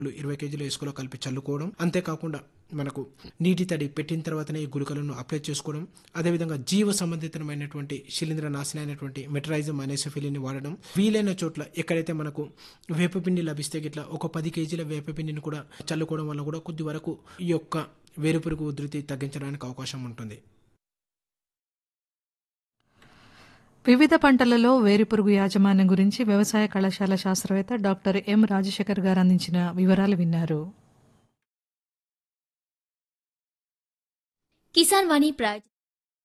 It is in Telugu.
ఇరవై కేజీల ఇసుకలో కలిపి చల్లుకోవడం అంతేకాకుండా మనకు నీటి తడి పెట్టిన తర్వాతనే ఈ గుళికలను అప్లై చేసుకోవడం అదేవిధంగా జీవ సంబంధితమైనటువంటి శిలీంద్ర నాశనం అయినటువంటి మెటరైజం అనేసఫిలిని వాడడం వీలైన చోట్ల ఎక్కడైతే మనకు వేపపిండి లభిస్తే గిట్లా ఒక పది కేజీల వేపపిండిని కూడా చల్లుకోవడం వల్ల కూడా కొద్ది వరకు ఈ యొక్క వేరుపురుగు ఉధృతి తగ్గించడానికి అవకాశం ఉంటుంది వివిధ పంటలలో వేరుపురుగు యాజమాన్యం గురించి వ్యవసాయ కళాశాల శాస్త్రవేత్త డాక్టర్ ఎం రాజశేఖర్ గారు అందించిన వివరాలు విన్నారు కిసాన్ వాణి ప్రాయోజిత